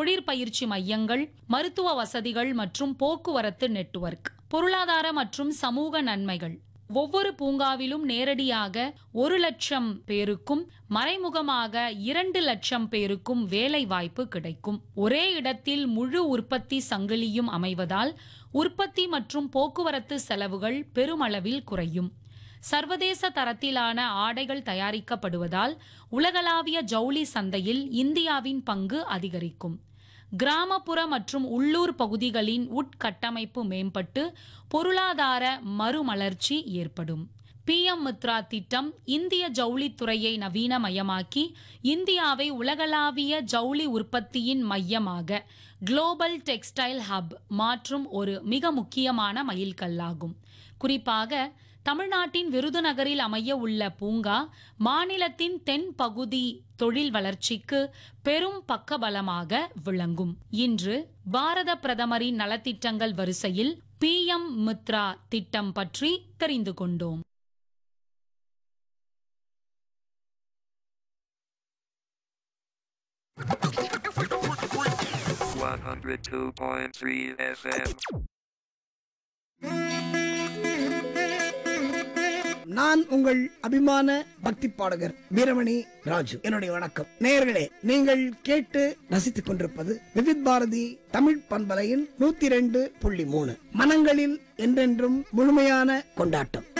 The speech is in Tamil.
தொழிற்பயிற்சி மையங்கள் மருத்துவ வசதிகள் மற்றும் போக்குவரத்து நெட்வொர்க் பொருளாதார மற்றும் சமூக நன்மைகள் ஒவ்வொரு பூங்காவிலும் நேரடியாக ஒரு லட்சம் பேருக்கும் மறைமுகமாக இரண்டு லட்சம் பேருக்கும் வேலை வாய்ப்பு கிடைக்கும் ஒரே இடத்தில் முழு உற்பத்தி சங்கிலியும் அமைவதால் உற்பத்தி மற்றும் போக்குவரத்து செலவுகள் பெருமளவில் குறையும் சர்வதேச தரத்திலான ஆடைகள் தயாரிக்கப்படுவதால் உலகளாவிய ஜவுளி சந்தையில் இந்தியாவின் பங்கு அதிகரிக்கும் கிராமப்புற மற்றும் உள்ளூர் பகுதிகளின் உட்கட்டமைப்பு மேம்பட்டு பொருளாதார மறுமலர்ச்சி ஏற்படும் பிஎம் மித்ரா திட்டம் இந்திய ஜவுளித்துறையை நவீனமயமாக்கி இந்தியாவை உலகளாவிய ஜவுளி உற்பத்தியின் மையமாக குளோபல் டெக்ஸ்டைல் ஹப் மாற்றும் ஒரு மிக முக்கியமான மைல்கல்லாகும் குறிப்பாக தமிழ்நாட்டின் விருதுநகரில் அமைய உள்ள பூங்கா மாநிலத்தின் தென் பகுதி தொழில் வளர்ச்சிக்கு பெரும் பக்கபலமாக விளங்கும் இன்று பாரத பிரதமரின் நலத்திட்டங்கள் வரிசையில் பிஎம் மித்ரா திட்டம் பற்றி தெரிந்து கொண்டோம் One hundred two point three FM. நான் உங்கள் அபிமான பக்தி பாடகர் வீரமணி ராஜு என்னுடைய வணக்கம் நேயர்களே நீங்கள் கேட்டு ரசித்துக் கொண்டிருப்பது விவித் பாரதி தமிழ் பண்பலையின் நூத்தி ரெண்டு புள்ளி மூணு மனங்களில் என்றென்றும் முழுமையான கொண்டாட்டம்